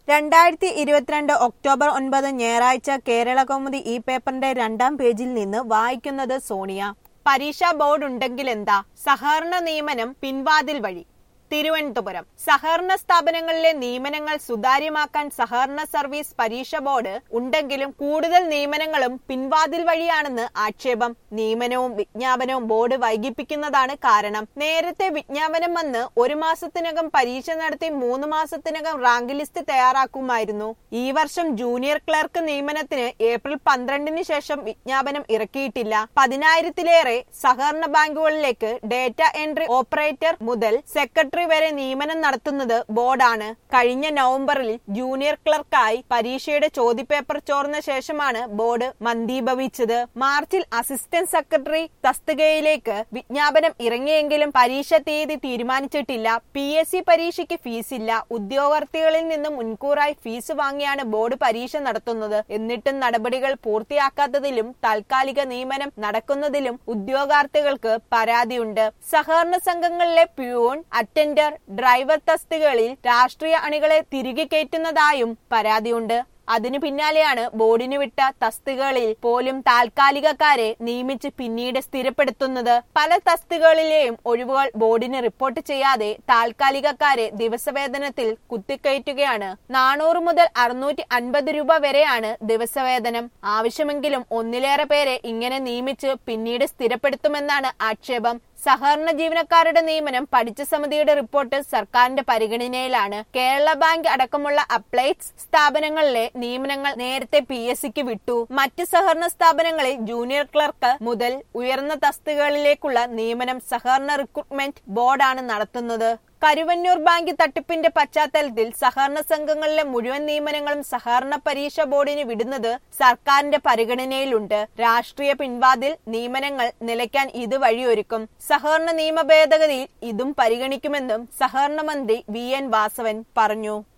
രണ്ടായിരത്തി ഇരുപത്തിരണ്ട് ഒക്ടോബർ ഒൻപത് ഞായറാഴ്ച കേരള കൗമുദി ഈ പേപ്പറിന്റെ രണ്ടാം പേജിൽ നിന്ന് വായിക്കുന്നത് സോണിയ പരീക്ഷാ ബോർഡ് ഉണ്ടെങ്കിൽ എന്താ സഹകരണ നിയമനം പിൻവാതിൽ വഴി തിരുവനന്തപുരം സഹകരണ സ്ഥാപനങ്ങളിലെ നിയമനങ്ങൾ സുതാര്യമാക്കാൻ സഹകരണ സർവീസ് പരീക്ഷ ബോർഡ് ഉണ്ടെങ്കിലും കൂടുതൽ നിയമനങ്ങളും പിൻവാതിൽ വഴിയാണെന്ന് ആക്ഷേപം നിയമനവും വിജ്ഞാപനവും ബോർഡ് വൈകിപ്പിക്കുന്നതാണ് കാരണം നേരത്തെ വിജ്ഞാപനം വന്ന് ഒരു മാസത്തിനകം പരീക്ഷ നടത്തി മൂന്ന് മാസത്തിനകം റാങ്ക് ലിസ്റ്റ് തയ്യാറാക്കുമായിരുന്നു ഈ വർഷം ജൂനിയർ ക്ലർക്ക് നിയമനത്തിന് ഏപ്രിൽ പന്ത്രണ്ടിന് ശേഷം വിജ്ഞാപനം ഇറക്കിയിട്ടില്ല പതിനായിരത്തിലേറെ സഹകരണ ബാങ്കുകളിലേക്ക് ഡേറ്റ എൻട്രി ഓപ്പറേറ്റർ മുതൽ സെക്രട്ടറി വരെ നിയമനം നടത്തുന്നത് ബോർഡാണ് കഴിഞ്ഞ നവംബറിൽ ജൂനിയർ ക്ലർക്കായി പരീക്ഷയുടെ ചോദ്യപേപ്പർ ചോർന്ന ശേഷമാണ് ബോർഡ് മന്ദീഭവിച്ചത് മാർച്ചിൽ അസിസ്റ്റന്റ് സെക്രട്ടറി തസ്തികയിലേക്ക് വിജ്ഞാപനം ഇറങ്ങിയെങ്കിലും പരീക്ഷ തീയതി തീരുമാനിച്ചിട്ടില്ല പി എസ് സി പരീക്ഷയ്ക്ക് ഫീസില്ല ഉദ്യോഗാർത്ഥികളിൽ നിന്ന് മുൻകൂറായി ഫീസ് വാങ്ങിയാണ് ബോർഡ് പരീക്ഷ നടത്തുന്നത് എന്നിട്ടും നടപടികൾ പൂർത്തിയാക്കാത്തതിലും താൽക്കാലിക നിയമനം നടക്കുന്നതിലും ഉദ്യോഗാർത്ഥികൾക്ക് പരാതിയുണ്ട് സഹകരണ സംഘങ്ങളിലെ പ്യൂൺ അറ്റൻഡർ ഡ്രൈവർ തസ്തികകളിൽ രാഷ്ട്രീയ അണികളെ തിരികെ കയറ്റുന്നതായും പരാതിയുണ്ട് അതിനു പിന്നാലെയാണ് ബോർഡിന് വിട്ട തസ്തികകളിൽ പോലും താൽക്കാലികക്കാരെ നിയമിച്ച് പിന്നീട് സ്ഥിരപ്പെടുത്തുന്നത് പല തസ്തികകളിലെയും ഒഴിവുകൾ ബോർഡിന് റിപ്പോർട്ട് ചെയ്യാതെ താൽക്കാലികക്കാരെ ദിവസവേതനത്തിൽ കുത്തിക്കയറ്റുകയാണ് നാനൂറ് മുതൽ അറുന്നൂറ്റി അൻപത് രൂപ വരെയാണ് ദിവസവേതനം ആവശ്യമെങ്കിലും ഒന്നിലേറെ പേരെ ഇങ്ങനെ നിയമിച്ച് പിന്നീട് സ്ഥിരപ്പെടുത്തുമെന്നാണ് ആക്ഷേപം സഹകരണ ജീവനക്കാരുടെ നിയമനം പഠിച്ച സമിതിയുടെ റിപ്പോർട്ട് സർക്കാരിന്റെ പരിഗണനയിലാണ് കേരള ബാങ്ക് അടക്കമുള്ള അപ്ലൈറ്റ്സ് സ്ഥാപനങ്ങളിലെ നിയമനങ്ങൾ നേരത്തെ പി എസ് സിക്ക് വിട്ടു മറ്റ് സഹകരണ സ്ഥാപനങ്ങളിൽ ജൂനിയർ ക്ലർക്ക് മുതൽ ഉയർന്ന തസ്തികകളിലേക്കുള്ള നിയമനം സഹകരണ റിക്രൂട്ട്മെന്റ് ബോർഡാണ് നടത്തുന്നത് കരുവന്നൂർ ബാങ്ക് തട്ടിപ്പിന്റെ പശ്ചാത്തലത്തിൽ സഹകരണ സംഘങ്ങളിലെ മുഴുവൻ നിയമനങ്ങളും സഹകരണ പരീക്ഷ ബോർഡിന് വിടുന്നത് സർക്കാരിന്റെ പരിഗണനയിലുണ്ട് രാഷ്ട്രീയ പിൻവാതിൽ നിയമനങ്ങൾ നിലയ്ക്കാൻ ഇത് വഴിയൊരുക്കും സഹകരണ നിയമ ഭേദഗതിയിൽ ഇതും പരിഗണിക്കുമെന്നും സഹകരണ മന്ത്രി വി എൻ വാസവൻ പറഞ്ഞു